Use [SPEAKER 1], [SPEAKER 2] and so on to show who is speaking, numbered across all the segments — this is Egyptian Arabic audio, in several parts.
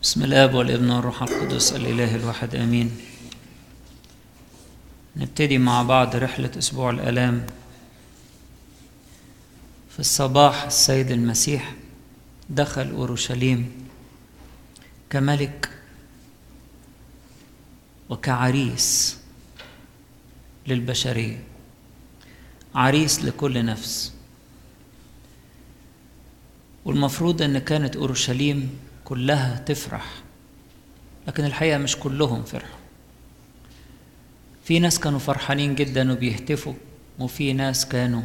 [SPEAKER 1] بسم الاب والابن والروح القدس الاله الواحد امين نبتدي مع بعض رحله اسبوع الالام في الصباح السيد المسيح دخل اورشليم كملك وكعريس للبشريه عريس لكل نفس والمفروض ان كانت اورشليم كلها تفرح لكن الحقيقه مش كلهم فرحوا في ناس كانوا فرحانين جدا وبيهتفوا وفي ناس كانوا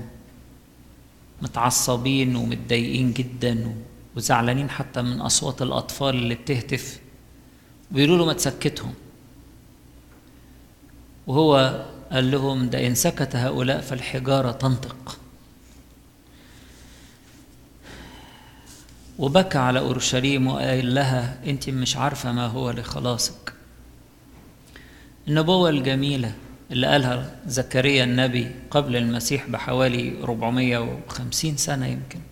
[SPEAKER 1] متعصبين ومتضايقين جدا وزعلانين حتى من اصوات الاطفال اللي بتهتف بيقولوا له ما تسكتهم وهو قال لهم ده ان سكت هؤلاء فالحجاره تنطق وبكى على اورشليم وقال لها انت مش عارفه ما هو لخلاصك النبوه الجميله اللي قالها زكريا النبي قبل المسيح بحوالي 450 سنه يمكن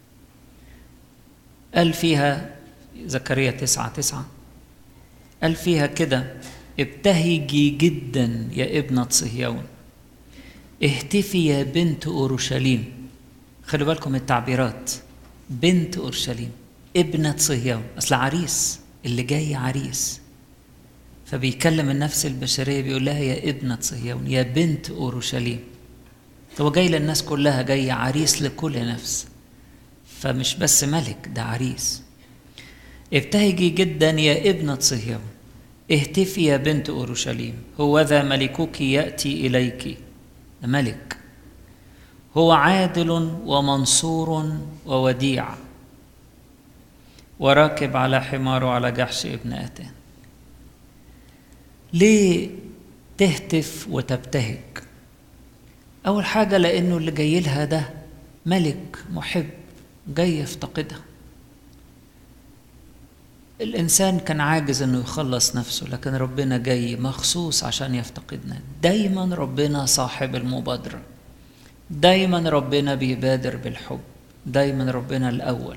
[SPEAKER 1] قال فيها زكريا تسعة تسعة قال فيها كده ابتهجي جدا يا ابنة صهيون اهتفي يا بنت أورشليم خلوا بالكم التعبيرات بنت أورشليم ابنة صهيون أصل عريس اللي جاي عريس فبيكلم النفس البشرية بيقول لها يا ابنة صهيون يا بنت أورشليم هو جاي للناس كلها جاي عريس لكل نفس فمش بس ملك ده عريس ابتهجي جدا يا ابنة صهيون اهتفي يا بنت أورشليم هو ذا ملكك يأتي إليك ملك هو عادل ومنصور ووديع وراكب على حمار على جحش ابن أتان ليه تهتف وتبتهج أول حاجة لأنه اللي جاي لها ده ملك محب جاي يفتقدها الإنسان كان عاجز إنه يخلص نفسه لكن ربنا جاي مخصوص عشان يفتقدنا دايما ربنا صاحب المبادرة دايما ربنا بيبادر بالحب دايما ربنا الأول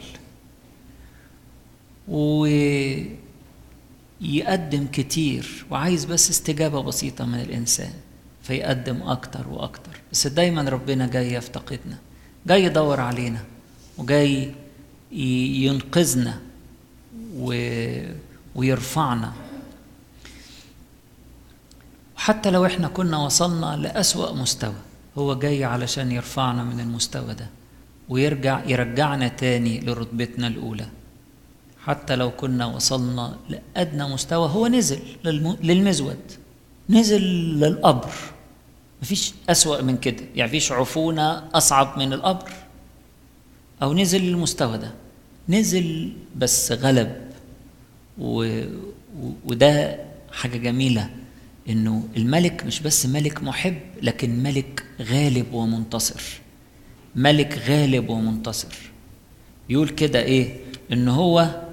[SPEAKER 1] ويقدم كتير وعايز بس استجابة بسيطة من الإنسان فيقدم أكتر وأكتر بس دايما ربنا جاي يفتقدنا جاي يدور علينا وجاي ينقذنا و... ويرفعنا حتى لو احنا كنا وصلنا لأسوأ مستوى هو جاي علشان يرفعنا من المستوى ده ويرجع يرجعنا تاني لرتبتنا الأولى حتى لو كنا وصلنا لأدنى مستوى هو نزل للم... للمزود نزل للقبر مفيش أسوأ من كده يعني مفيش عفونة أصعب من القبر أو نزل للمستوى ده نزل بس غلب و... وده حاجة جميلة إنه الملك مش بس ملك محب لكن ملك غالب ومنتصر ملك غالب ومنتصر يقول كده إيه إن هو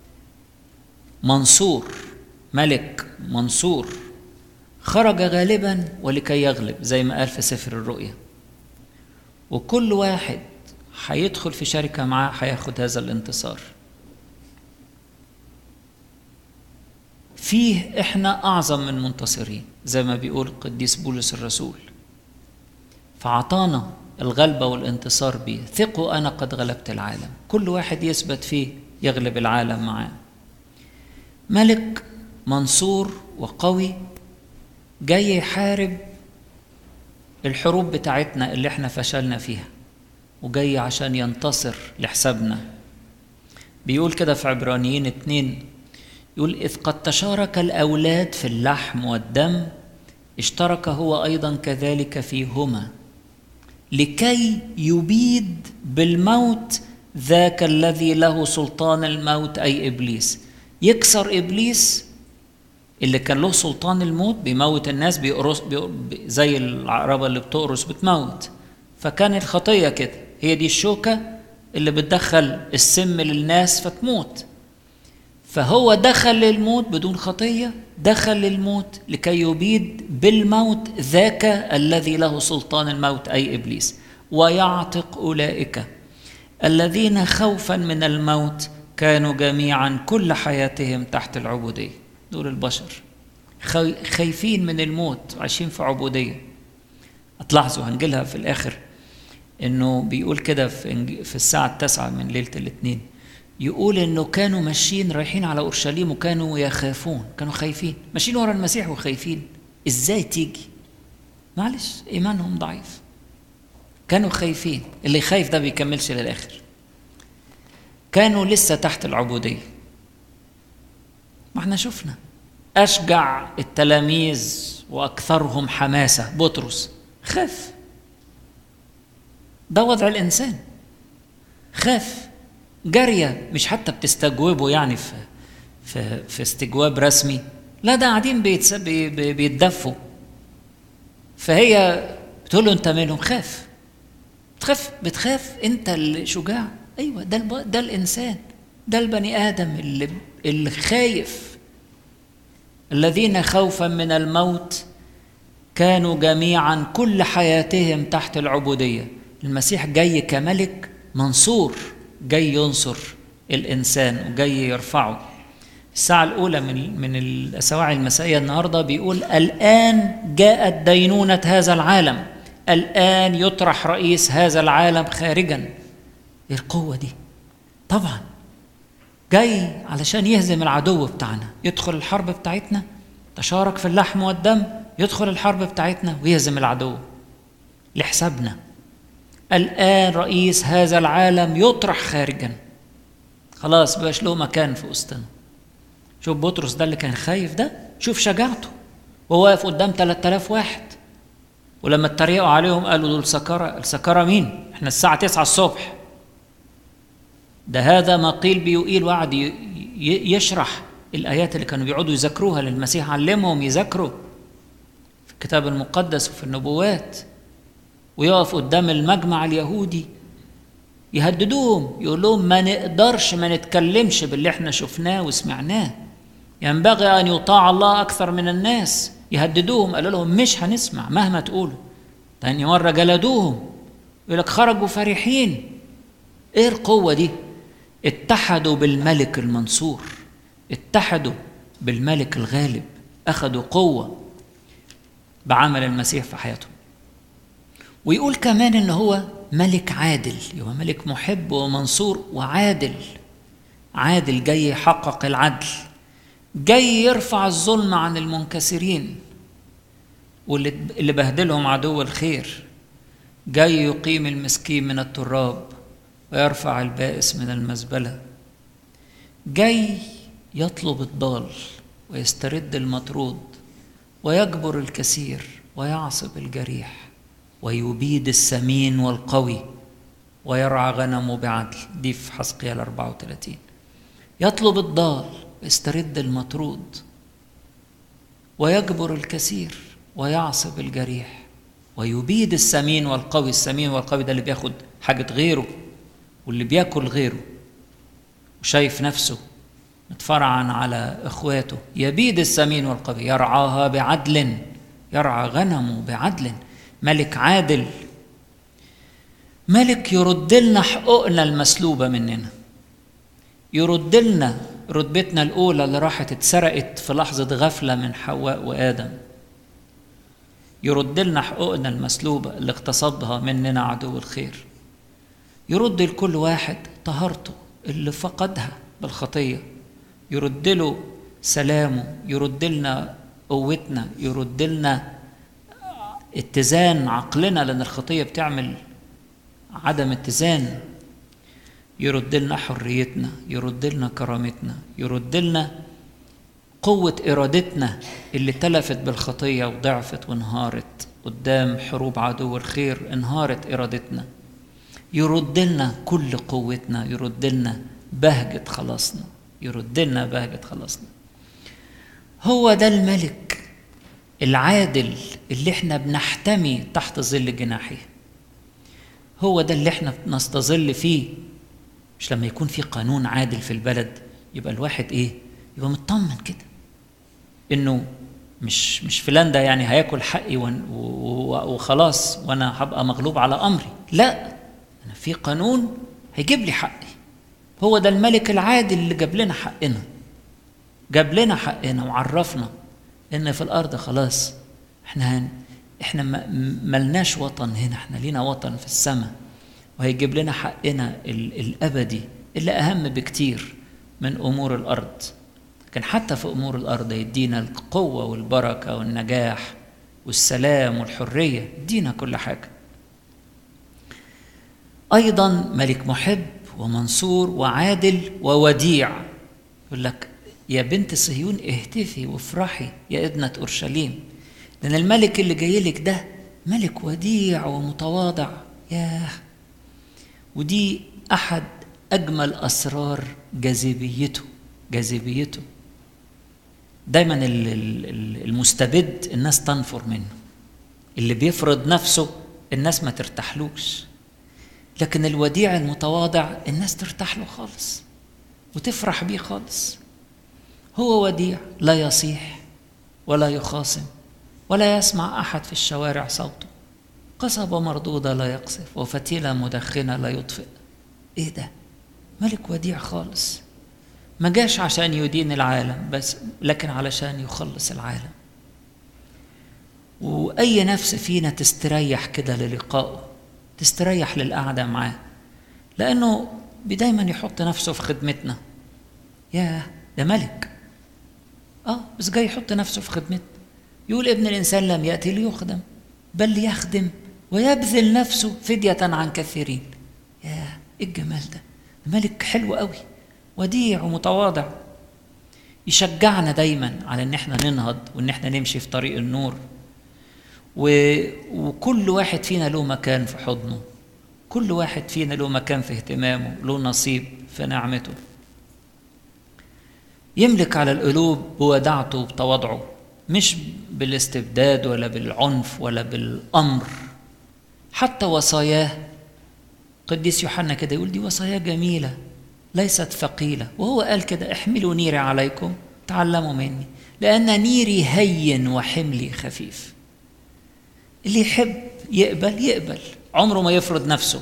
[SPEAKER 1] منصور ملك منصور خرج غالبا ولكي يغلب زي ما قال في سفر الرؤيا وكل واحد هيدخل في شركة معاه هياخد هذا الانتصار فيه احنا اعظم من منتصرين زي ما بيقول القديس بولس الرسول فعطانا الغلبة والانتصار بيه ثقوا أنا قد غلبت العالم كل واحد يثبت فيه يغلب العالم معاه ملك منصور وقوي جاي يحارب الحروب بتاعتنا اللي احنا فشلنا فيها وجاي عشان ينتصر لحسابنا بيقول كده في عبرانيين اتنين يقول إذ قد تشارك الأولاد في اللحم والدم اشترك هو أيضا كذلك فيهما لكي يبيد بالموت ذاك الذي له سلطان الموت أي إبليس يكسر إبليس اللي كان له سلطان الموت بيموت الناس بيقرص زي العقربة اللي بتقرص بتموت فكان الخطية كده هي دي الشوكة اللي بتدخل السم للناس فتموت فهو دخل للموت بدون خطية دخل للموت لكي يبيد بالموت ذاك الذي له سلطان الموت أي إبليس ويعتق أولئك الذين خوفا من الموت كانوا جميعا كل حياتهم تحت العبودية دول البشر خايفين من الموت عايشين في عبودية هتلاحظوا هنجيلها في الآخر إنه بيقول كده في, في الساعة التاسعة من ليلة الاثنين يقول إنه كانوا ماشيين رايحين على أورشليم وكانوا يخافون كانوا خايفين ماشيين ورا المسيح وخايفين إزاي تيجي معلش إيمانهم ضعيف كانوا خايفين اللي خايف ده بيكملش للآخر كانوا لسه تحت العبودية ما احنا شفنا أشجع التلاميذ وأكثرهم حماسة بطرس خاف ده وضع الإنسان خاف جارية مش حتى بتستجوبه يعني في في في استجواب رسمي لا ده قاعدين بيتدفوا فهي بتقول له انت منهم خاف بتخاف بتخاف انت الشجاع ايوه ده الب... ده الانسان ده البني ادم اللي اللي خايف الذين خوفا من الموت كانوا جميعا كل حياتهم تحت العبوديه المسيح جاي كملك منصور جاي ينصر الانسان وجاي يرفعه الساعة الأولى من من الأسواعي المسائية النهاردة بيقول الآن جاءت دينونة هذا العالم الآن يطرح رئيس هذا العالم خارجا ايه القوة دي طبعا جاي علشان يهزم العدو بتاعنا يدخل الحرب بتاعتنا تشارك في اللحم والدم يدخل الحرب بتاعتنا ويهزم العدو لحسابنا الآن رئيس هذا العالم يطرح خارجا خلاص بقاش له مكان في وسطنا شوف بطرس ده اللي كان خايف ده شوف شجاعته وهو واقف قدام 3000 واحد ولما اتريقوا عليهم قالوا دول سكرة السكرة مين؟ احنا الساعة 9 الصبح ده هذا ما قيل بيقيل وقعد يشرح الآيات اللي كانوا بيقعدوا يذاكروها للمسيح علمهم يذاكروا في الكتاب المقدس وفي النبوات ويقف قدام المجمع اليهودي يهددوهم يقول لهم ما نقدرش ما نتكلمش باللي احنا شفناه وسمعناه ينبغي ان يطاع الله اكثر من الناس يهددوهم قالوا لهم مش هنسمع مهما تقولوا تاني مره جلدوهم يقول لك خرجوا فرحين ايه القوه دي اتحدوا بالملك المنصور اتحدوا بالملك الغالب اخذوا قوه بعمل المسيح في حياتهم ويقول كمان ان هو ملك عادل هو ملك محب ومنصور وعادل عادل جاي يحقق العدل جاي يرفع الظلم عن المنكسرين واللي اللي بهدلهم عدو الخير جاي يقيم المسكين من التراب ويرفع البائس من المزبله جاي يطلب الضال ويسترد المطرود ويجبر الكثير ويعصب الجريح ويبيد السمين والقوي ويرعى غنمه بعدل دي في حسقيال 34 يطلب الضال ويسترد المطرود ويجبر الكثير ويعصب الجريح ويبيد السمين والقوي السمين والقوي ده اللي بياخد حاجة غيره واللي بياكل غيره وشايف نفسه متفرعا على اخواته يبيد السمين والقوي يرعاها بعدل يرعى غنمه بعدل ملك عادل ملك يرد لنا حقوقنا المسلوبة مننا يرد لنا رتبتنا الأولى اللي راحت اتسرقت في لحظة غفلة من حواء وآدم يرد لنا حقوقنا المسلوبة اللي اغتصبها مننا عدو الخير يرد لكل واحد طهارته اللي فقدها بالخطية يرد له سلامه يرد لنا قوتنا يرد لنا اتزان عقلنا لأن الخطية بتعمل عدم اتزان يرد لنا حريتنا يرد لنا كرامتنا يرد لنا قوة إرادتنا اللي تلفت بالخطية وضعفت وانهارت قدام حروب عدو الخير انهارت إرادتنا يرد لنا كل قوتنا يرد لنا بهجة خلاصنا يرد لنا بهجة خلاصنا هو ده الملك العادل اللي احنا بنحتمي تحت ظل جناحه هو ده اللي احنا نستظل فيه مش لما يكون في قانون عادل في البلد يبقى الواحد ايه يبقى مطمن كده انه مش مش فلان ده يعني هياكل حقي وخلاص وانا هبقى مغلوب على امري لا انا في قانون هيجيب لي حقي هو ده الملك العادل اللي جاب لنا حقنا جاب لنا حقنا وعرفنا ان في الارض خلاص احنا هن احنا ملناش وطن هنا احنا لينا وطن في السماء وهيجيب لنا حقنا الابدي اللي اهم بكتير من امور الارض لكن حتى في امور الارض يدينا القوه والبركه والنجاح والسلام والحريه يدينا كل حاجه ايضا ملك محب ومنصور وعادل ووديع يقول لك يا بنت صهيون اهتفي وافرحي يا ابنة أورشليم لأن الملك اللي جاي لك ده ملك وديع ومتواضع ياه ودي أحد أجمل أسرار جاذبيته جاذبيته دايما المستبد الناس تنفر منه اللي بيفرض نفسه الناس ما ترتاحلوش لكن الوديع المتواضع الناس ترتاح له خالص وتفرح بيه خالص هو وديع لا يصيح ولا يخاصم ولا يسمع احد في الشوارع صوته قصبة مردودة لا يقصف وفتيلة مدخنة لا يطفئ ايه ده ملك وديع خالص ما جاش عشان يدين العالم بس لكن علشان يخلص العالم واي نفس فينا تستريح كده للقائه تستريح للقعده معاه لانه دايما يحط نفسه في خدمتنا ياه ده ملك اه بس جاي يحط نفسه في خدمتنا يقول ابن الانسان لم ياتي ليخدم بل ليخدم ويبذل نفسه فدية عن كثيرين يا ايه الجمال ده ملك حلو قوي وديع ومتواضع يشجعنا دايما على ان احنا ننهض وان احنا نمشي في طريق النور و... وكل واحد فينا له مكان في حضنه كل واحد فينا له مكان في اهتمامه له نصيب في نعمته يملك على القلوب بوداعته وبتواضعه مش بالاستبداد ولا بالعنف ولا بالامر حتى وصاياه قديس يوحنا كده يقول دي وصايا جميله ليست ثقيله وهو قال كده احملوا نيري عليكم تعلموا مني لان نيري هين وحملي خفيف اللي يحب يقبل يقبل عمره ما يفرض نفسه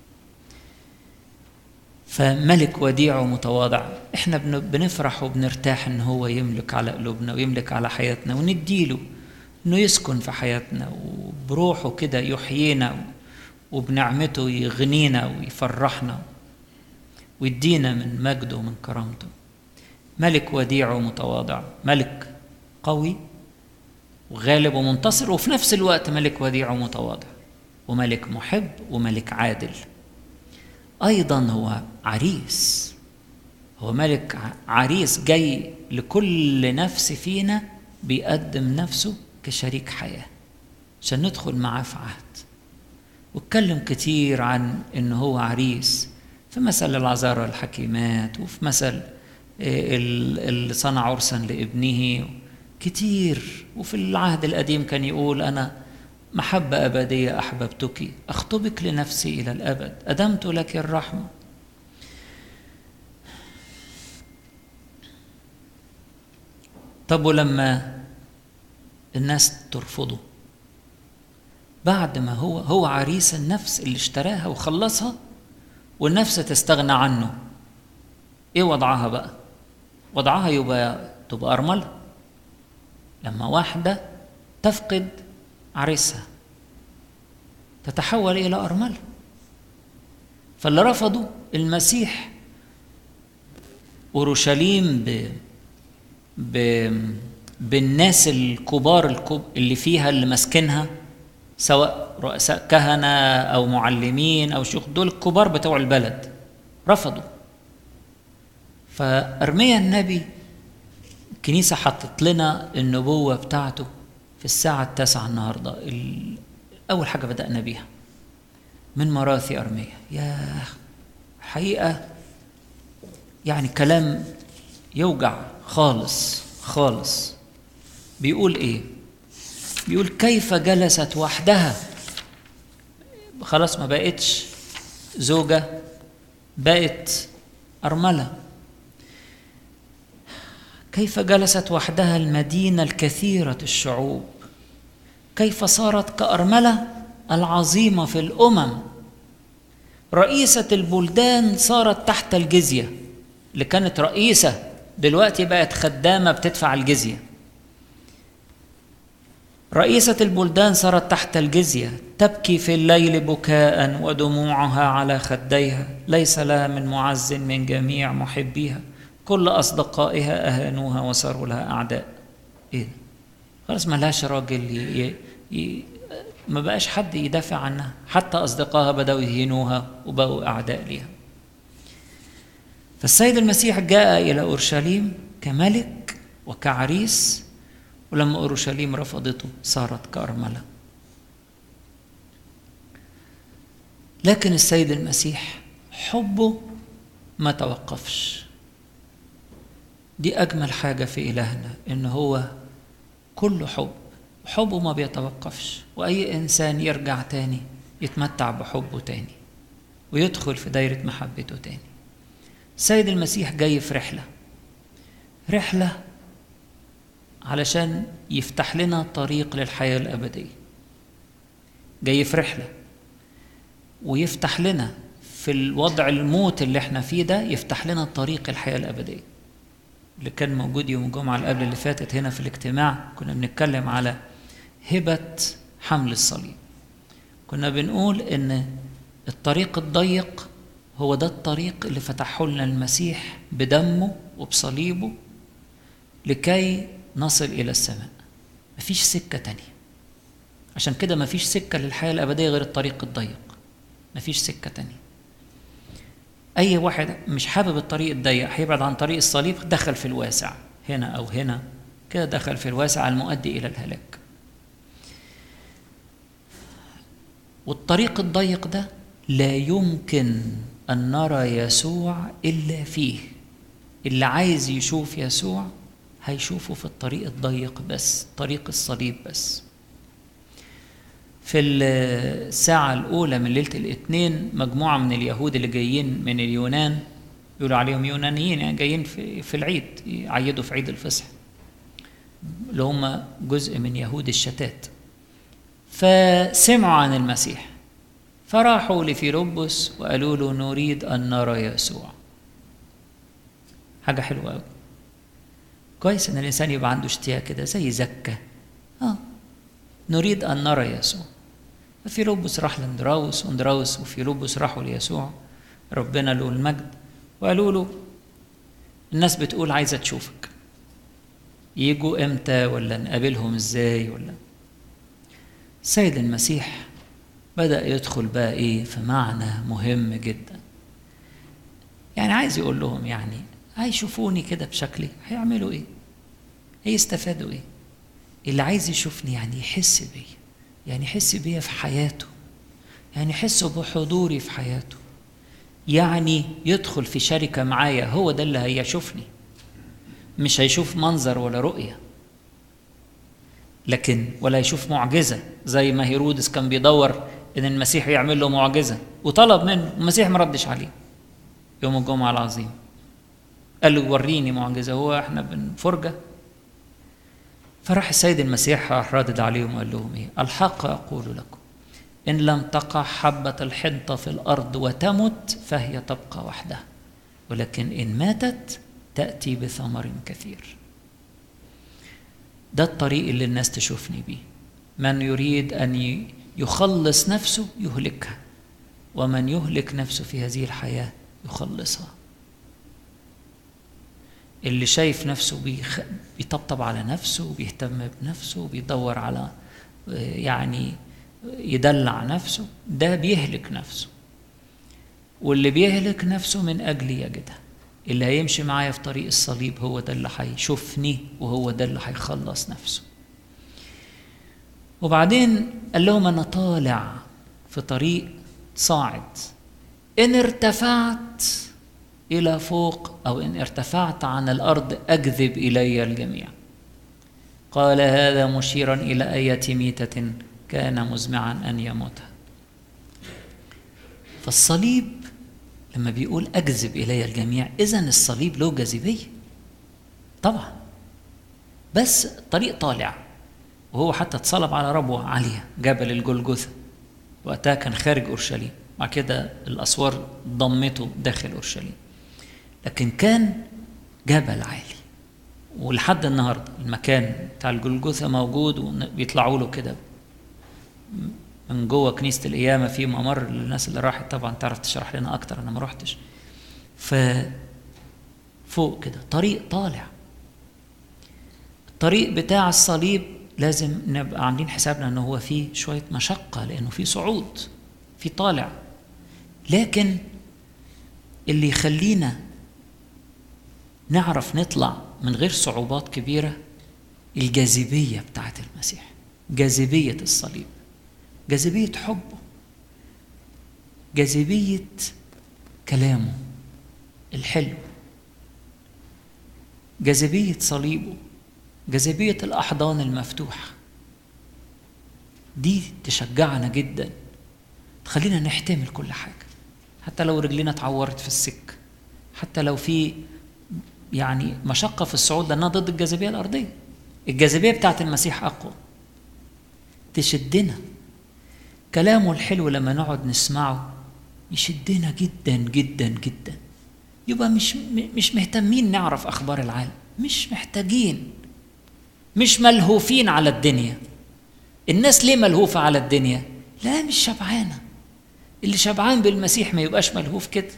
[SPEAKER 1] فملك وديع ومتواضع احنا بنفرح وبنرتاح ان هو يملك على قلوبنا ويملك على حياتنا ونديله انه يسكن في حياتنا وبروحه كده يحيينا وبنعمته يغنينا ويفرحنا ويدينا من مجده ومن كرامته ملك وديع ومتواضع ملك قوي وغالب ومنتصر وفي نفس الوقت ملك وديع ومتواضع وملك محب وملك عادل ايضا هو عريس هو ملك عريس جاي لكل نفس فينا بيقدم نفسه كشريك حياه عشان ندخل معاه في عهد واتكلم كتير عن ان هو عريس في مثل العذارى الحكيمات وفي مثل اللي صنع عرسا لابنه كتير وفي العهد القديم كان يقول انا محبة أبدية أحببتك أخطبك لنفسي إلى الأبد أدمت لك الرحمة طب ولما الناس ترفضه بعد ما هو هو عريس النفس اللي اشتراها وخلصها والنفس تستغنى عنه ايه وضعها بقى وضعها يبقى تبقى ارمله لما واحده تفقد عريسها تتحول الى ارمله فاللي رفضوا المسيح اورشليم ب... ب... بالناس الكبار الكب... اللي فيها اللي ماسكينها سواء رؤساء كهنه او معلمين او شيوخ دول الكبار بتوع البلد رفضوا فارميا النبي الكنيسه حطت لنا النبوه بتاعته في الساعة التاسعة النهاردة أول حاجة بدأنا بيها من مراثي أرمية يا حقيقة يعني كلام يوجع خالص خالص بيقول إيه بيقول كيف جلست وحدها خلاص ما بقتش زوجة بقت أرملة كيف جلست وحدها المدينة الكثيرة الشعوب كيف صارت كأرملة العظيمة في الأمم رئيسة البلدان صارت تحت الجزية اللي كانت رئيسة دلوقتي بقت خدامة بتدفع الجزية رئيسة البلدان صارت تحت الجزية تبكي في الليل بكاء ودموعها على خديها ليس لها من معز من جميع محبيها كل أصدقائها أهانوها وصاروا لها أعداء إيه ده؟ خلاص ملهاش راجل ي... ي... ي... ما بقاش حد يدافع عنها حتى أصدقائها بدأوا يهينوها وبقوا أعداء ليها فالسيد المسيح جاء إلى أورشليم كملك وكعريس ولما أورشليم رفضته صارت كأرملة لكن السيد المسيح حبه ما توقفش دي أجمل حاجة في إلهنا إن هو كله حب حبه ما بيتوقفش وأي إنسان يرجع تاني يتمتع بحبه تاني ويدخل في دايرة محبته تاني السيد المسيح جاي في رحلة رحلة علشان يفتح لنا طريق للحياة الأبدية جاي في رحلة ويفتح لنا في الوضع الموت اللي احنا فيه ده يفتح لنا طريق الحياة الأبدية اللي كان موجود يوم الجمعة اللي قبل اللي فاتت هنا في الاجتماع كنا بنتكلم على هبة حمل الصليب كنا بنقول إن الطريق الضيق هو ده الطريق اللي فتحه لنا المسيح بدمه وبصليبه لكي نصل إلى السماء مفيش سكة تانية عشان كده مفيش سكة للحياة الأبدية غير الطريق الضيق مفيش سكة تانية أي واحد مش حابب الطريق الضيق هيبعد عن طريق الصليب دخل في الواسع هنا أو هنا كده دخل في الواسع المؤدي إلى الهلاك والطريق الضيق ده لا يمكن أن نرى يسوع إلا فيه اللي عايز يشوف يسوع هيشوفه في الطريق الضيق بس طريق الصليب بس في الساعة الأولى من ليلة الاثنين مجموعة من اليهود اللي جايين من اليونان يقولوا عليهم يونانيين يعني جايين في, في العيد يعيدوا في عيد الفصح اللي هم جزء من يهود الشتات فسمعوا عن المسيح فراحوا لفيلبس وقالوا له نريد أن نرى يسوع حاجة حلوة أوي كويس إن الإنسان يبقى عنده اشتياق كده زي زكة آه نريد أن نرى يسوع ففيلبس راح لاندراوس واندراوس وفيلبس راحوا ليسوع ربنا له المجد وقالوا له الناس بتقول عايزة تشوفك يجوا امتى ولا نقابلهم ازاي ولا السيد المسيح بدأ يدخل بقى ايه في معنى مهم جدا يعني عايز يقول لهم يعني هيشوفوني كده بشكلي هيعملوا ايه هيستفادوا ايه اللي عايز يشوفني يعني يحس بيا يعني يحس بيا في حياته يعني يحس بحضوري في حياته يعني يدخل في شركة معايا هو ده اللي هيشوفني مش هيشوف منظر ولا رؤية لكن ولا يشوف معجزة زي ما هيرودس كان بيدور ان المسيح يعمل له معجزة وطلب منه المسيح ما ردش عليه يوم الجمعة العظيم قال له وريني معجزة هو احنا بنفرجة فراح السيد المسيح راح رادد عليهم وقال لهم ايه الحق اقول لكم ان لم تقع حبة الحنطة في الارض وتمت فهي تبقى وحدها ولكن ان ماتت تأتي بثمر كثير ده الطريق اللي الناس تشوفني بيه من يريد ان يخلص نفسه يهلكها ومن يهلك نفسه في هذه الحياة يخلصها اللي شايف نفسه بيخ... بيطبطب على نفسه وبيهتم بنفسه وبيدور على يعني يدلع نفسه ده بيهلك نفسه واللي بيهلك نفسه من أجل يجدها اللي هيمشي معايا في طريق الصليب هو ده اللي هيشوفني وهو ده اللي هيخلص نفسه وبعدين قال لهم أنا طالع في طريق صاعد إن ارتفعت إلى فوق أو إن ارتفعت عن الأرض أجذب إلي الجميع قال هذا مشيرا إلى أية ميتة كان مزمعا أن يموتها فالصليب لما بيقول أجذب إلي الجميع إذا الصليب له جاذبية طبعا بس طريق طالع وهو حتى اتصلب على ربوة عالية جبل الجلجثة وقتها كان خارج أورشليم مع كده الأسوار ضمته داخل أورشليم لكن كان جبل عالي ولحد النهارده المكان بتاع الجلجثة موجود وبيطلعوا له كده من جوه كنيسة القيامة في ممر للناس اللي راحت طبعا تعرف تشرح لنا أكتر أنا ما رحتش ف فوق كده طريق طالع الطريق بتاع الصليب لازم نبقى عاملين حسابنا ان هو فيه شويه مشقه لانه فيه صعود في طالع لكن اللي يخلينا نعرف نطلع من غير صعوبات كبيره الجاذبيه بتاعت المسيح جاذبيه الصليب جاذبيه حبه جاذبيه كلامه الحلو جاذبيه صليبه جاذبية الأحضان المفتوحة دي تشجعنا جدا تخلينا نحتمل كل حاجة حتى لو رجلنا اتعورت في السك حتى لو في يعني مشقة في الصعود لأنها ضد الجاذبية الأرضية الجاذبية بتاعت المسيح أقوى تشدنا كلامه الحلو لما نقعد نسمعه يشدنا جدا جدا جدا يبقى مش مش مهتمين نعرف أخبار العالم مش محتاجين مش ملهوفين على الدنيا الناس ليه ملهوفة على الدنيا لا مش شبعانة اللي شبعان بالمسيح ما يبقاش ملهوف كده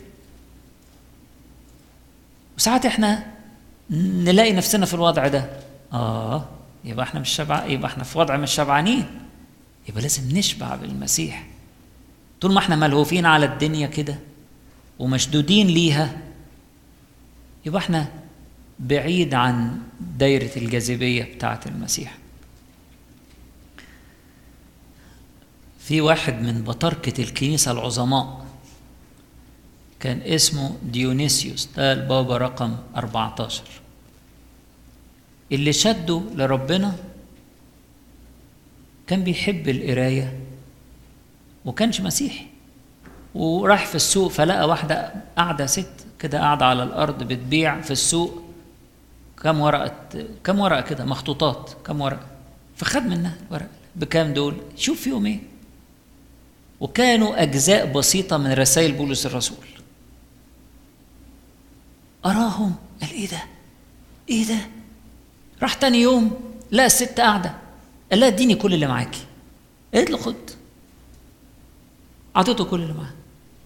[SPEAKER 1] وساعات احنا نلاقي نفسنا في الوضع ده اه يبقى احنا مش شبع يبقى احنا في وضع مش شبعانين يبقى لازم نشبع بالمسيح طول ما احنا ملهوفين على الدنيا كده ومشدودين ليها يبقى احنا بعيد عن دايرة الجاذبية بتاعة المسيح في واحد من بطركة الكنيسة العظماء كان اسمه ديونيسيوس ده البابا رقم 14 اللي شده لربنا كان بيحب القراية وكانش مسيحي وراح في السوق فلقى واحدة قاعدة ست كده قاعدة على الأرض بتبيع في السوق كم ورقة كم ورقة كده مخطوطات كم ورقة فخد منها ورقة بكام دول شوف فيهم ايه وكانوا أجزاء بسيطة من رسائل بولس الرسول أراهم قال إيه ده؟ إيه ده؟ راح تاني يوم لقى الست قاعدة قال لها اديني كل اللي معاكي قالت له خد أعطيته كل اللي معاه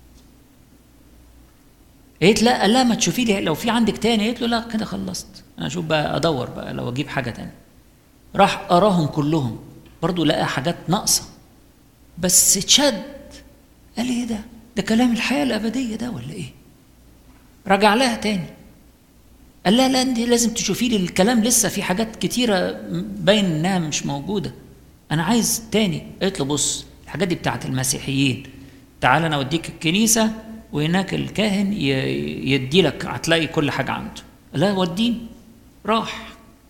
[SPEAKER 1] قالت لا قال لها ما تشوفي لي لو في عندك تاني قالت له لا كده خلصت انا اشوف بقى ادور بقى لو اجيب حاجه تانية راح اراهم كلهم برضه لقى حاجات ناقصه بس اتشد قال ايه ده ده كلام الحياه الابديه ده ولا ايه رجع لها تاني قال لا لا انت لازم تشوفي لي الكلام لسه في حاجات كتيره باين انها مش موجوده انا عايز تاني قالت له بص الحاجات دي بتاعت المسيحيين تعال انا اوديك الكنيسه وهناك الكاهن يدي لك هتلاقي كل حاجه عنده لا وديني راح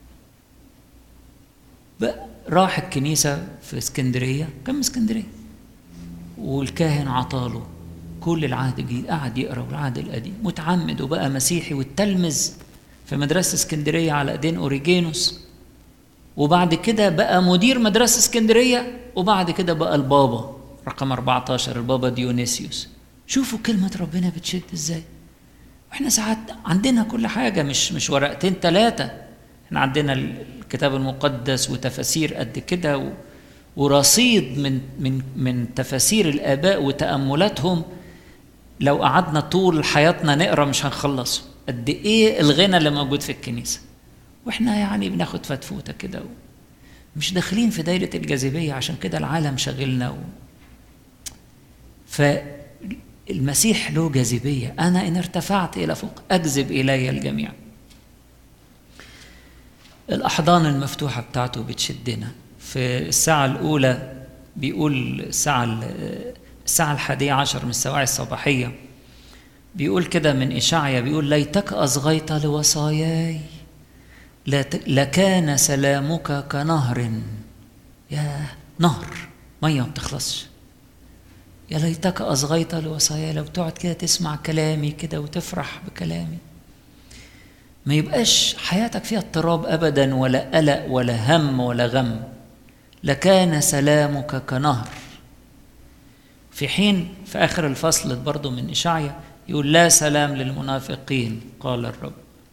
[SPEAKER 1] بقى راح الكنيسة في اسكندرية كان من اسكندرية والكاهن عطاله كل العهد الجديد قعد يقرا العهد القديم متعمد وبقى مسيحي والتلمذ في مدرسة اسكندرية على ايدين اوريجينوس وبعد كده بقى مدير مدرسة اسكندرية وبعد كده بقى البابا رقم 14 البابا ديونيسيوس شوفوا كلمة ربنا بتشد ازاي واحنا ساعات عندنا كل حاجة مش مش ورقتين ثلاثة احنا عندنا الكتاب المقدس وتفاسير قد كده و... ورصيد من من من تفاسير الآباء وتأملاتهم لو قعدنا طول حياتنا نقرا مش هنخلصه قد ايه الغنى اللي موجود في الكنيسة واحنا يعني بناخد فتفوتة كده و... مش داخلين في دايرة الجاذبية عشان كده العالم شاغلنا و... ف المسيح له جاذبية أنا إن ارتفعت إلى فوق أجذب إلي الجميع الأحضان المفتوحة بتاعته بتشدنا في الساعة الأولى بيقول الساعة الساعة الحادية عشر من السواعي الصباحية بيقول كده من إشعيا بيقول ليتك أصغيت لوصاياي لكان سلامك كنهر يا نهر مية ما بتخلصش يا ليتك أصغيت لوصايا لو تقعد كده تسمع كلامي كده وتفرح بكلامي ما يبقاش حياتك فيها اضطراب أبدا ولا قلق ولا هم ولا غم لكان سلامك كنهر في حين في آخر الفصل برضه من إشعيا يقول لا سلام للمنافقين قال الرب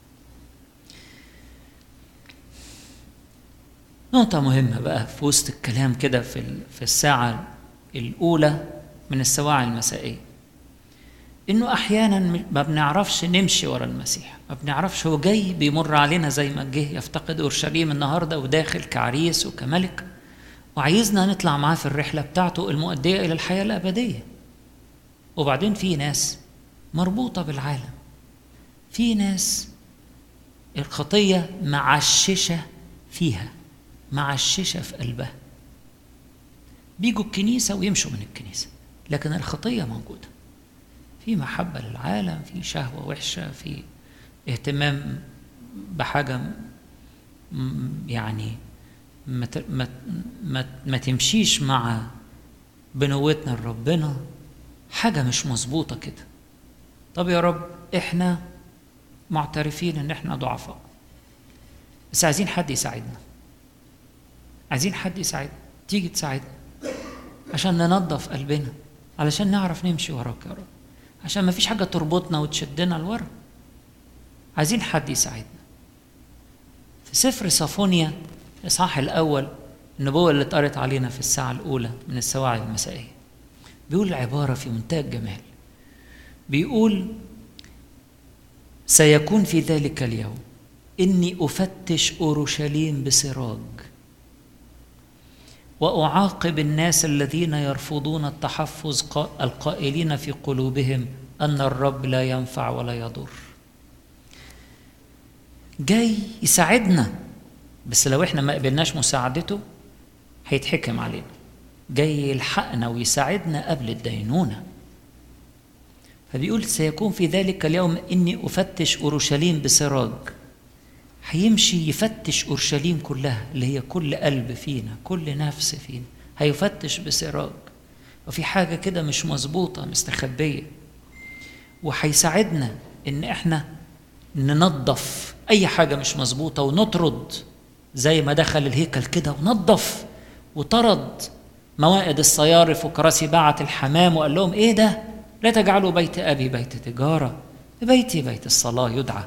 [SPEAKER 1] نقطة مهمة بقى في وسط الكلام كده في في الساعة الأولى من السواعي المسائية إنه أحيانا ما بنعرفش نمشي ورا المسيح ما بنعرفش هو جاي بيمر علينا زي ما جه يفتقد أورشليم النهاردة وداخل كعريس وكملك وعايزنا نطلع معاه في الرحلة بتاعته المؤدية إلى الحياة الأبدية وبعدين في ناس مربوطة بالعالم في ناس الخطية معششة فيها معششة في قلبها بيجوا الكنيسة ويمشوا من الكنيسة لكن الخطية موجودة في محبة للعالم في شهوة وحشة في اهتمام بحاجة يعني ما, ما, ما, ما تمشيش مع بنوتنا لربنا حاجة مش مظبوطة كده طب يا رب احنا معترفين ان احنا ضعفاء بس عايزين حد يساعدنا عايزين حد يساعدنا تيجي تساعدنا عشان ننظف قلبنا علشان نعرف نمشي وراك يا رب عشان ما فيش حاجة تربطنا وتشدنا لورا عايزين حد يساعدنا في سفر صافونيا الإصحاح الأول النبوة اللي اتقرت علينا في الساعة الأولى من السواعي المسائية بيقول عبارة في منتهى الجمال بيقول سيكون في ذلك اليوم إني أفتش أورشليم بسراج وأعاقب الناس الذين يرفضون التحفظ القائلين في قلوبهم أن الرب لا ينفع ولا يضر جاي يساعدنا بس لو احنا ما قبلناش مساعدته هيتحكم علينا جاي يلحقنا ويساعدنا قبل الدينونة فبيقول سيكون في ذلك اليوم إني أفتش أورشليم بسراج هيمشي يفتش أورشليم كلها اللي هي كل قلب فينا كل نفس فينا هيفتش بسراج وفي حاجة كده مش مظبوطة مستخبية وهيساعدنا إن إحنا ننظف أي حاجة مش مظبوطة ونطرد زي ما دخل الهيكل كده ونظف وطرد موائد الصيارف وكراسي باعة الحمام وقال لهم إيه ده؟ لا تجعلوا بيت أبي بيت تجارة بيتي بيت الصلاة يدعى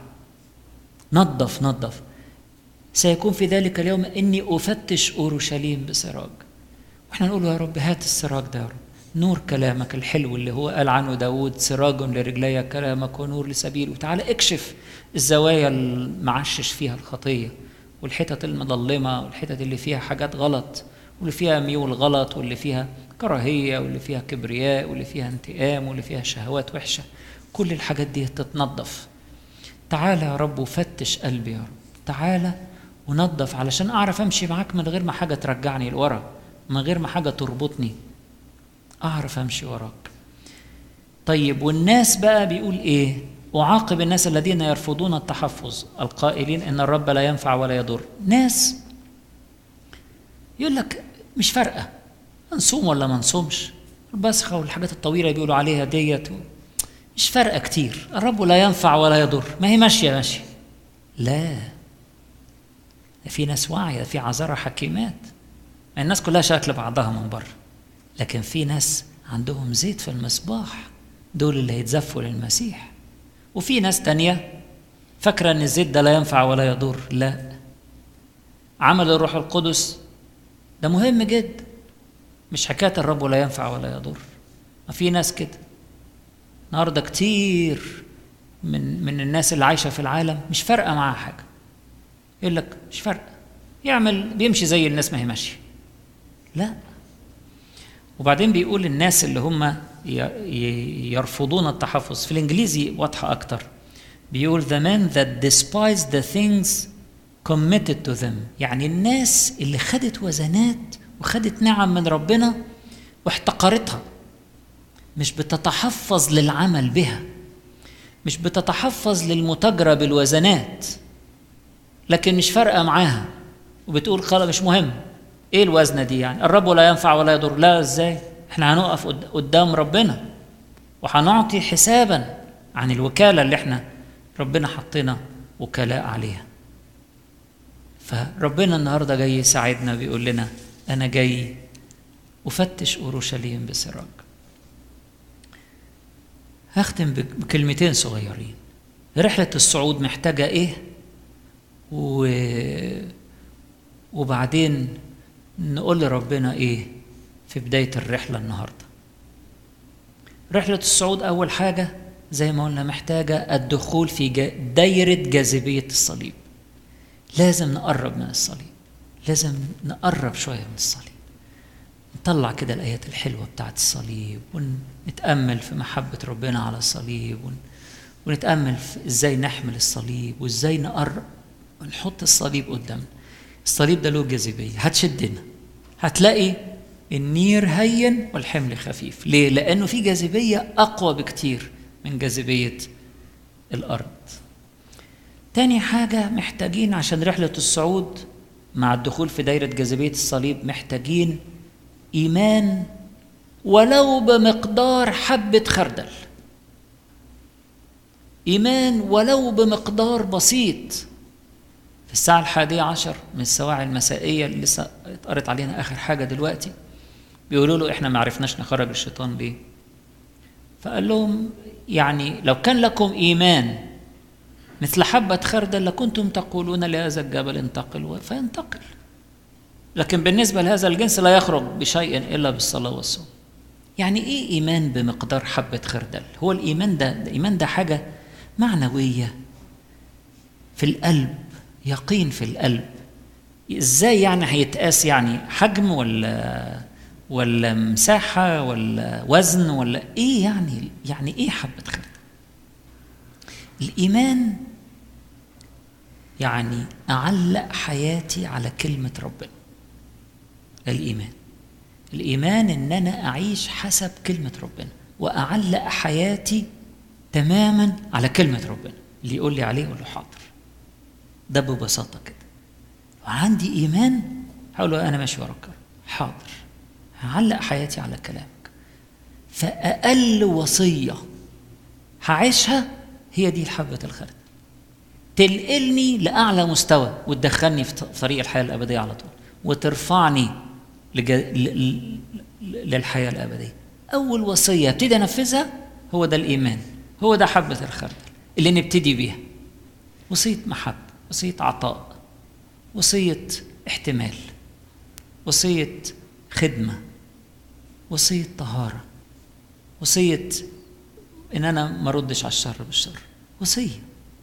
[SPEAKER 1] نظف نظف سيكون في ذلك اليوم إني أفتش أورشليم بسراج وإحنا نقول يا رب هات السراج ده يا رب نور كلامك الحلو اللي هو قال عنه داود سراج لرجلي كلامك ونور لسبيل وتعالى اكشف الزوايا المعشش فيها الخطية والحتت المظلمة والحتت اللي فيها حاجات غلط واللي فيها ميول غلط واللي فيها كراهية واللي فيها كبرياء واللي فيها انتقام واللي فيها شهوات وحشة كل الحاجات دي تتنظف تعالى يا رب وفتش قلبي يا رب تعالى ونظف علشان اعرف امشي معاك من غير ما حاجه ترجعني لورا من غير ما حاجه تربطني اعرف امشي وراك طيب والناس بقى بيقول ايه اعاقب الناس الذين يرفضون التحفظ القائلين ان الرب لا ينفع ولا يضر ناس يقول لك مش فارقه نصوم ولا ما نصومش البسخه والحاجات الطويله بيقولوا عليها ديت مش فارقه كتير الرب لا ينفع ولا يضر ما هي ماشيه ماشيه لا في ناس واعيه في عذارى حكيمات الناس كلها شكل بعضها من بره لكن في ناس عندهم زيت في المصباح دول اللي هيتزفوا للمسيح وفي ناس تانية فاكرة ان الزيت ده لا ينفع ولا يضر لا عمل الروح القدس ده مهم جدا مش حكاية الرب لا ينفع ولا يضر ما في ناس كده النهارده كتير من من الناس اللي عايشه في العالم مش فارقه معاها حاجه يقول لك مش فارقه يعمل بيمشي زي الناس ما هي ماشيه لا وبعدين بيقول الناس اللي هم يرفضون التحفظ في الانجليزي واضحه اكتر بيقول the men that despise the things committed to them يعني الناس اللي خدت وزنات وخدت نعم من ربنا واحتقرتها مش بتتحفظ للعمل بها مش بتتحفظ للمتاجرة بالوزنات لكن مش فارقة معاها وبتقول خلاص مش مهم ايه الوزنة دي يعني الرب لا ينفع ولا يضر لا ازاي احنا هنقف قدام ربنا وهنعطي حسابا عن الوكالة اللي احنا ربنا حطينا وكلاء عليها فربنا النهارده جاي يساعدنا بيقول لنا انا جاي افتش اورشليم بسراج هختم بكلمتين صغيرين رحلة الصعود محتاجة إيه و... وبعدين نقول لربنا إيه في بداية الرحلة النهاردة رحلة الصعود أول حاجة زي ما قلنا محتاجة الدخول في دايرة جاذبية الصليب لازم نقرب من الصليب لازم نقرب شوية من الصليب نطلع كده الآيات الحلوة بتاعت الصليب ونتأمل في محبة ربنا على الصليب ونتأمل في إزاي نحمل الصليب وإزاي نقرب ونحط الصليب قدامنا الصليب ده له جاذبية هتشدنا هتلاقي النير هين والحمل خفيف ليه؟ لأنه في جاذبية أقوى بكتير من جاذبية الأرض تاني حاجة محتاجين عشان رحلة الصعود مع الدخول في دايرة جاذبية الصليب محتاجين إيمان ولو بمقدار حبة خردل إيمان ولو بمقدار بسيط في الساعة الحادية عشر من السواعي المسائية اللي لسه اتقرت علينا آخر حاجة دلوقتي بيقولوا له إحنا ما عرفناش نخرج الشيطان ليه فقال لهم يعني لو كان لكم إيمان مثل حبة خردل لكنتم تقولون لهذا الجبل انتقل فينتقل لكن بالنسبة لهذا الجنس لا يخرج بشيء إلا بالصلاة والصوم يعني إيه إيمان بمقدار حبة خردل هو الإيمان ده الإيمان ده حاجة معنوية في القلب يقين في القلب ازاي يعني هيتقاس يعني حجم ولا ولا مساحة ولا وزن ولا ايه يعني يعني ايه حبة خردل الإيمان يعني أعلق حياتي على كلمة ربنا الإيمان الإيمان إن أنا أعيش حسب كلمة ربنا وأعلق حياتي تماما على كلمة ربنا اللي يقول لي عليه أقول له حاضر ده ببساطة كده وعندي إيمان هقول له أنا ماشي وراك حاضر هعلق حياتي على كلامك فأقل وصية هعيشها هي دي حبة الخردل تنقلني لأعلى مستوى وتدخلني في طريق الحياة الأبدية على طول وترفعني لج... ل... للحياة الأبدية أول وصية ابتدي أنفذها هو ده الإيمان هو ده حبة الخردل اللي نبتدي بيها وصية محبة وصية عطاء وصية احتمال وصية خدمة وصية طهارة وصية إن أنا ما ردش على الشر بالشر وصية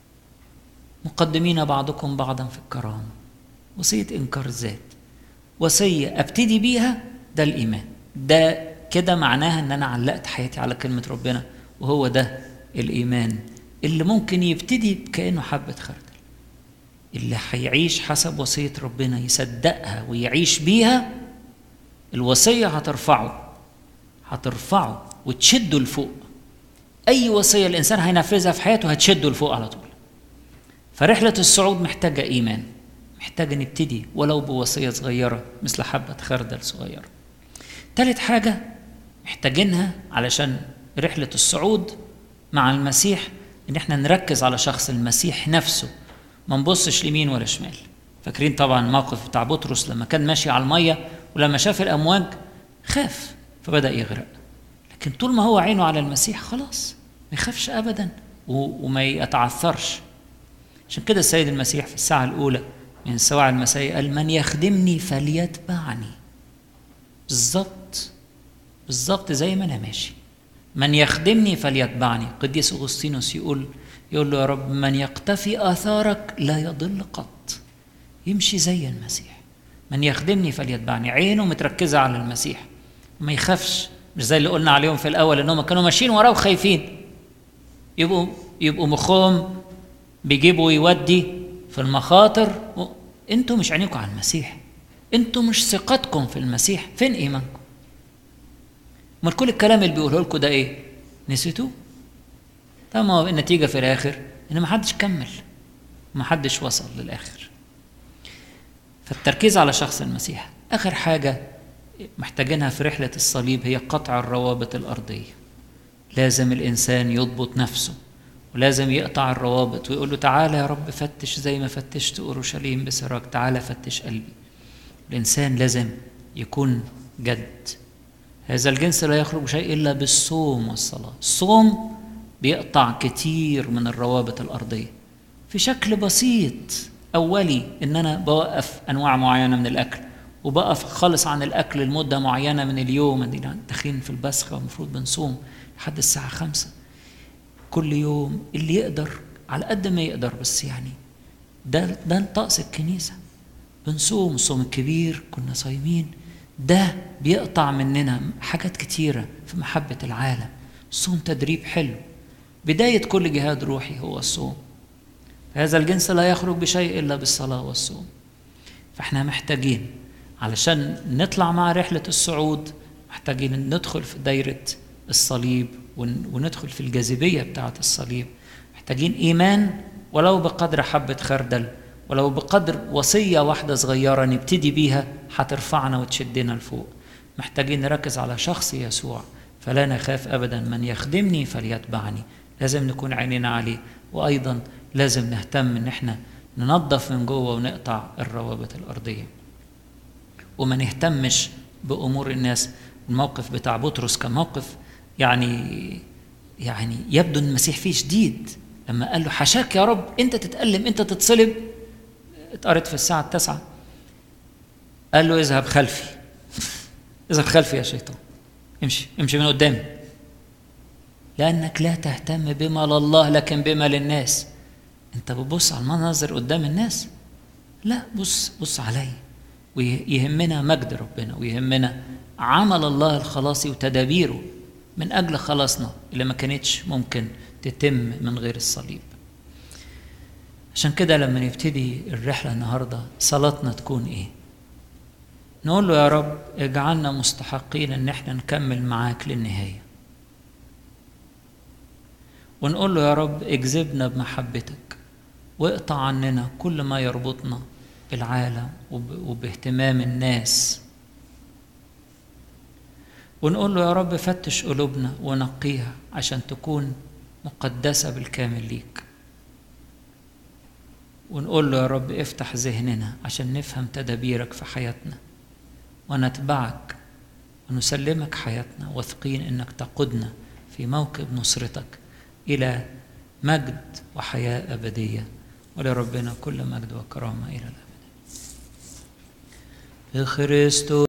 [SPEAKER 1] مقدمين بعضكم بعضا في الكرامة وصية إنكار الذات وصية أبتدي بيها ده الإيمان ده كده معناها إن أنا علقت حياتي على كلمة ربنا وهو ده الإيمان اللي ممكن يبتدي كأنه حبة خردل اللي هيعيش حسب وصية ربنا يصدقها ويعيش بيها الوصية هترفعه هترفعه وتشده لفوق أي وصية الإنسان هينفذها في حياته هتشده لفوق على طول فرحلة الصعود محتاجة إيمان محتاجة نبتدي ولو بوصية صغيرة مثل حبة خردل صغيرة تالت حاجة محتاجينها علشان رحلة الصعود مع المسيح إن احنا نركز على شخص المسيح نفسه ما نبصش ليمين ولا شمال فاكرين طبعا الموقف بتاع بطرس لما كان ماشي على المية ولما شاف الأمواج خاف فبدأ يغرق لكن طول ما هو عينه على المسيح خلاص ما يخافش أبدا وما يتعثرش عشان كده السيد المسيح في الساعة الأولى من السواعي المسائية قال من يخدمني فليتبعني بالظبط بالظبط زي ما أنا ماشي من يخدمني فليتبعني قديس أغسطينوس يقول يقول له يا رب من يقتفي آثارك لا يضل قط يمشي زي المسيح من يخدمني فليتبعني عينه متركزة على المسيح ما يخافش مش زي اللي قلنا عليهم في الأول إنهم كانوا ماشيين وراه وخايفين يبقوا يبقوا مخهم بيجيبوا يودي في المخاطر و... انتوا مش عينيكم على المسيح انتوا مش ثقتكم في المسيح فين ايمانكم امال كل الكلام اللي بيقوله لكم ده ايه نسيتوه طب ما النتيجه في الاخر ان ما حدش كمل ما حدش وصل للاخر فالتركيز على شخص المسيح اخر حاجه محتاجينها في رحله الصليب هي قطع الروابط الارضيه لازم الانسان يضبط نفسه ولازم يقطع الروابط ويقول له تعالى يا رب فتش زي ما فتشت اورشليم بسراج تعالى فتش قلبي الانسان لازم يكون جد هذا الجنس لا يخرج شيء الا بالصوم والصلاه الصوم بيقطع كتير من الروابط الأرضية في شكل بسيط أولي إن أنا بوقف أنواع معينة من الأكل وبقف خالص عن الأكل لمدة معينة من اليوم داخلين في البسخة والمفروض بنصوم لحد الساعة خمسة كل يوم اللي يقدر على قد ما يقدر بس يعني ده ده طقس الكنيسة بنصوم الصوم الكبير كنا صايمين ده بيقطع مننا حاجات كتيرة في محبة العالم الصوم تدريب حلو بداية كل جهاد روحي هو الصوم هذا الجنس لا يخرج بشيء إلا بالصلاة والصوم فاحنا محتاجين علشان نطلع مع رحلة الصعود محتاجين ندخل في دايرة الصليب وندخل في الجاذبية بتاعة الصليب محتاجين إيمان ولو بقدر حبة خردل ولو بقدر وصية واحدة صغيرة نبتدي بيها هترفعنا وتشدنا لفوق محتاجين نركز على شخص يسوع فلا نخاف أبدا من يخدمني فليتبعني لازم نكون عينينا عليه وأيضا لازم نهتم إن احنا ننظف من جوه ونقطع الروابط الأرضية وما نهتمش بأمور الناس الموقف بتاع بطرس كان موقف يعني يعني يبدو ان المسيح فيه شديد لما قال له حشاك يا رب انت تتألم انت تتصلب اتقرت في الساعة التاسعة قال له اذهب خلفي اذهب خلفي يا شيطان امشي امشي من قدامي لأنك لا تهتم بما لله لكن بما للناس انت بتبص على المناظر قدام الناس لا بص بص علي ويهمنا مجد ربنا ويهمنا عمل الله الخلاصي وتدابيره من أجل خلاصنا اللي ما كانتش ممكن تتم من غير الصليب عشان كده لما نبتدي الرحلة النهاردة صلاتنا تكون إيه نقول له يا رب اجعلنا مستحقين ان احنا نكمل معاك للنهاية ونقول له يا رب اجذبنا بمحبتك واقطع عننا كل ما يربطنا بالعالم وباهتمام الناس ونقول له يا رب فتش قلوبنا ونقيها عشان تكون مقدسة بالكامل ليك ونقول له يا رب افتح ذهننا عشان نفهم تدابيرك في حياتنا ونتبعك ونسلمك حياتنا واثقين انك تقودنا في موكب نصرتك الى مجد وحياه ابديه ولربنا كل مجد وكرامه الى الابد. بخريستوس